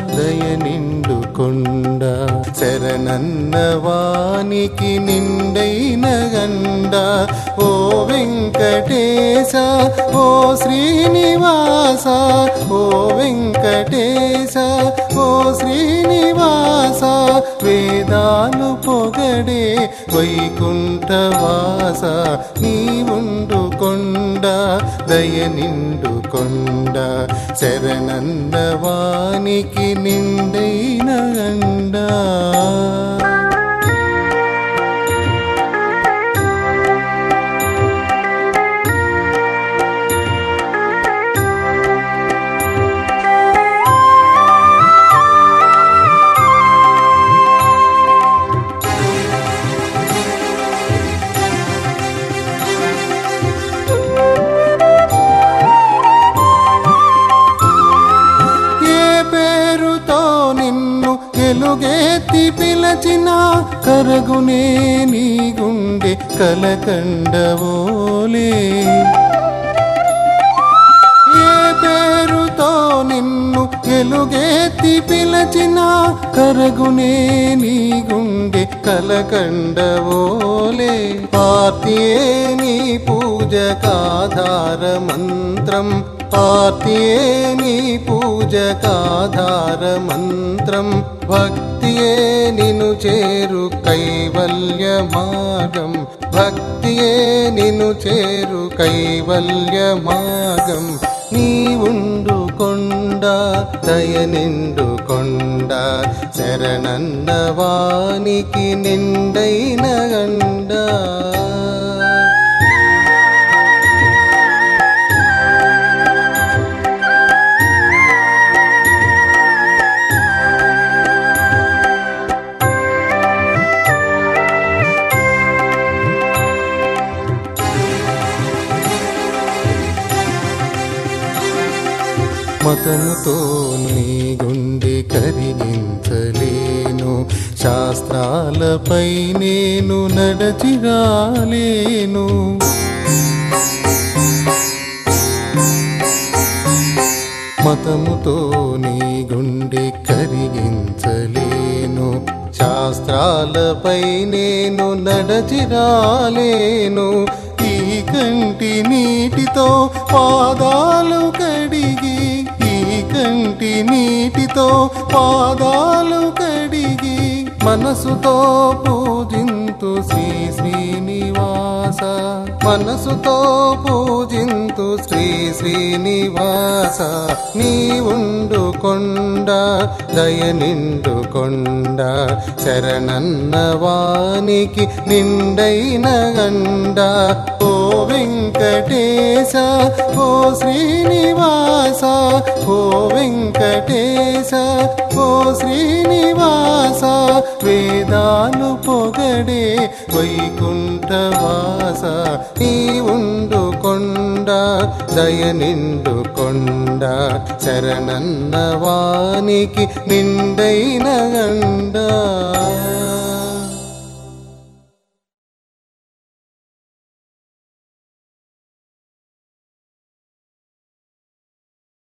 దయ నిండుకొండ శరణన్న వానికి నిండైన గండ ఓ వెంకటేశ ఓ శ్రీనివాస ఓ వెంకటేశ ఓ శ్రీనివాస వేదాలు పొగడే వైకుంఠవాస నీవుండు కొండ దయ నిండు కొండ శరణన్న వానికి నిండైన గండా ఏ పేరుతో నిన్ను ఎలుగెత్తి పిలచిన కరగునే నీ గుండె కలకండవోలే ఏ పేరుతో నిన్ను ఎలుగెత్తి పిలచిన కరగునే నీ గుండె కలకండవోలే పార్తియే నీ పూజకాధార మంత్రం పార్తియే నీ పూజకాధార మంత్రం భక్తియే నిను చేరు కైవల్య మార్గం భక్తియే నిను చేరు కైవల్య మార్గం నీ ఉండు కొండ దయ నిండు కొండ శరణన్న వానికి నిండైన గండా మతముతో నీ గుండె కరిగించలేను శాస్త్రాలపై నేను నడచి రాలేను మతముతో నీ గుండె కరిగించలేను శాస్త్రాలపై నేను నడచి రాలేను ఈ కంటి నీటితో పాదాలు కడిగి ఈ కంటి నీటితో పాదాలు కడిగి మనసుతో పూజింతు శ్రీ శ్రీనివాస మనసుతో పూజింతు శ్రీ శ్రీనివాస నీ ఉండు కొండ దయ నిండు కొండ శరణన్న వానికి నిండైన గండ ఓ వెంకటేశ ఓ శ్రీనివాస ఓ వెంకటేశ ఓ శ్రీనివాస వేదాలు పొగడే వైకుంఠవాస నీ ఉండు కొండ దయ నిండు కొండ శరణన్న వానికి నిండైన గండా